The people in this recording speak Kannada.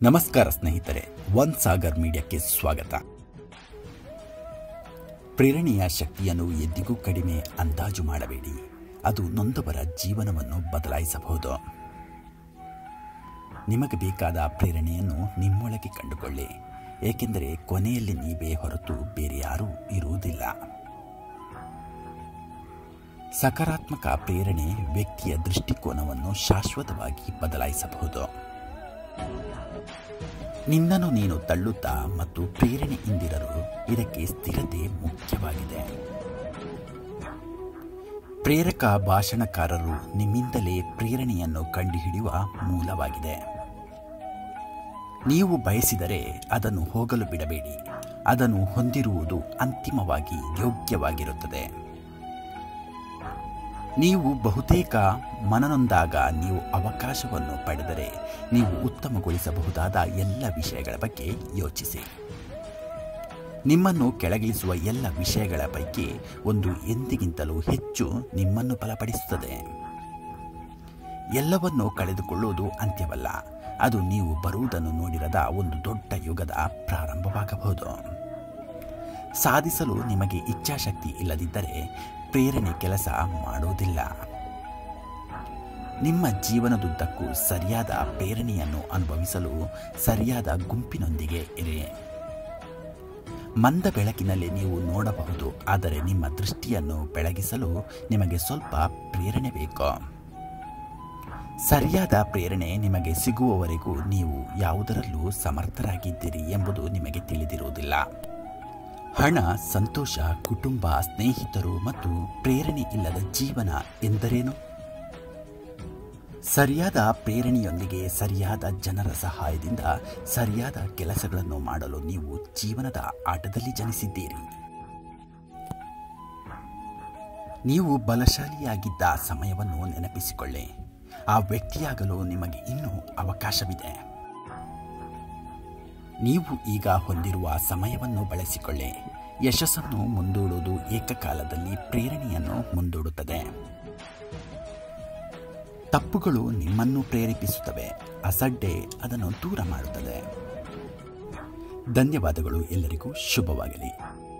ನಮಸ್ಕಾರ ಸ್ನೇಹಿತರೆ ಒನ್ ಸಾಗರ್ ಮೀಡಿಯಾಕ್ಕೆ ಸ್ವಾಗತ ಪ್ರೇರಣೆಯ ಶಕ್ತಿಯನ್ನು ಎಂದಿಗೂ ಕಡಿಮೆ ಅಂದಾಜು ಮಾಡಬೇಡಿ ಅದು ನೊಂದವರ ಜೀವನವನ್ನು ಬದಲಾಯಿಸಬಹುದು ನಿಮಗೆ ಬೇಕಾದ ಪ್ರೇರಣೆಯನ್ನು ನಿಮ್ಮೊಳಗೆ ಕಂಡುಕೊಳ್ಳಿ ಏಕೆಂದರೆ ಕೊನೆಯಲ್ಲಿ ನೀವೇ ಹೊರತು ಬೇರೆ ಯಾರೂ ಇರುವುದಿಲ್ಲ ಸಕಾರಾತ್ಮಕ ಪ್ರೇರಣೆ ವ್ಯಕ್ತಿಯ ದೃಷ್ಟಿಕೋನವನ್ನು ಶಾಶ್ವತವಾಗಿ ಬದಲಾಯಿಸಬಹುದು ನಿನ್ನನ್ನು ನೀನು ತಳ್ಳುತ್ತಾ ಮತ್ತು ಪ್ರೇರಣೆಯಿಂದಿರಲು ಇದಕ್ಕೆ ಸ್ಥಿರತೆ ಮುಖ್ಯವಾಗಿದೆ ಪ್ರೇರಕ ಭಾಷಣಕಾರರು ನಿಮ್ಮಿಂದಲೇ ಪ್ರೇರಣೆಯನ್ನು ಕಂಡುಹಿಡಿಯುವ ಮೂಲವಾಗಿದೆ ನೀವು ಬಯಸಿದರೆ ಅದನ್ನು ಹೋಗಲು ಬಿಡಬೇಡಿ ಅದನ್ನು ಹೊಂದಿರುವುದು ಅಂತಿಮವಾಗಿ ಯೋಗ್ಯವಾಗಿರುತ್ತದೆ ನೀವು ಬಹುತೇಕ ಮನನೊಂದಾಗ ನೀವು ಅವಕಾಶವನ್ನು ಪಡೆದರೆ ನೀವು ಉತ್ತಮಗೊಳಿಸಬಹುದಾದ ಎಲ್ಲ ವಿಷಯಗಳ ಬಗ್ಗೆ ಯೋಚಿಸಿ ನಿಮ್ಮನ್ನು ಕೆಳಗಿಳಿಸುವ ಎಲ್ಲ ವಿಷಯಗಳ ಪೈಕಿ ಒಂದು ಎಂದಿಗಿಂತಲೂ ಹೆಚ್ಚು ನಿಮ್ಮನ್ನು ಬಲಪಡಿಸುತ್ತದೆ ಎಲ್ಲವನ್ನೂ ಕಳೆದುಕೊಳ್ಳುವುದು ಅಂತ್ಯವಲ್ಲ ಅದು ನೀವು ಬರುವುದನ್ನು ನೋಡಿರದ ಒಂದು ದೊಡ್ಡ ಯುಗದ ಪ್ರಾರಂಭವಾಗಬಹುದು ಸಾಧಿಸಲು ನಿಮಗೆ ಇಚ್ಛಾಶಕ್ತಿ ಇಲ್ಲದಿದ್ದರೆ ಪ್ರೇರಣೆ ಕೆಲಸ ಮಾಡುವುದಿಲ್ಲ ನಿಮ್ಮ ಜೀವನದುದ್ದಕ್ಕೂ ಸರಿಯಾದ ಪ್ರೇರಣೆಯನ್ನು ಅನುಭವಿಸಲು ಸರಿಯಾದ ಗುಂಪಿನೊಂದಿಗೆ ಇರಿ ಮಂದ ಬೆಳಕಿನಲ್ಲಿ ನೀವು ನೋಡಬಹುದು ಆದರೆ ನಿಮ್ಮ ದೃಷ್ಟಿಯನ್ನು ಬೆಳಗಿಸಲು ನಿಮಗೆ ಸ್ವಲ್ಪ ಪ್ರೇರಣೆ ಬೇಕು ಸರಿಯಾದ ಪ್ರೇರಣೆ ನಿಮಗೆ ಸಿಗುವವರೆಗೂ ನೀವು ಯಾವುದರಲ್ಲೂ ಸಮರ್ಥರಾಗಿದ್ದೀರಿ ಎಂಬುದು ನಿಮಗೆ ತಿಳಿದಿರುವುದಿಲ್ಲ ಹಣ ಸಂತೋಷ ಕುಟುಂಬ ಸ್ನೇಹಿತರು ಮತ್ತು ಪ್ರೇರಣೆ ಇಲ್ಲದ ಜೀವನ ಎಂದರೇನು ಸರಿಯಾದ ಪ್ರೇರಣೆಯೊಂದಿಗೆ ಸರಿಯಾದ ಜನರ ಸಹಾಯದಿಂದ ಸರಿಯಾದ ಕೆಲಸಗಳನ್ನು ಮಾಡಲು ನೀವು ಜೀವನದ ಆಟದಲ್ಲಿ ಜನಿಸಿದ್ದೀರಿ ನೀವು ಬಲಶಾಲಿಯಾಗಿದ್ದ ಸಮಯವನ್ನು ನೆನಪಿಸಿಕೊಳ್ಳಿ ಆ ವ್ಯಕ್ತಿಯಾಗಲು ನಿಮಗೆ ಇನ್ನೂ ಅವಕಾಶವಿದೆ ನೀವು ಈಗ ಹೊಂದಿರುವ ಸಮಯವನ್ನು ಬಳಸಿಕೊಳ್ಳಿ ಯಶಸ್ಸನ್ನು ಮುಂದೂಡುವುದು ಏಕಕಾಲದಲ್ಲಿ ಪ್ರೇರಣೆಯನ್ನು ಮುಂದೂಡುತ್ತದೆ ತಪ್ಪುಗಳು ನಿಮ್ಮನ್ನು ಪ್ರೇರೇಪಿಸುತ್ತವೆ ಅಸಡ್ಡೆ ಅದನ್ನು ದೂರ ಮಾಡುತ್ತದೆ ಧನ್ಯವಾದಗಳು ಎಲ್ಲರಿಗೂ ಶುಭವಾಗಲಿ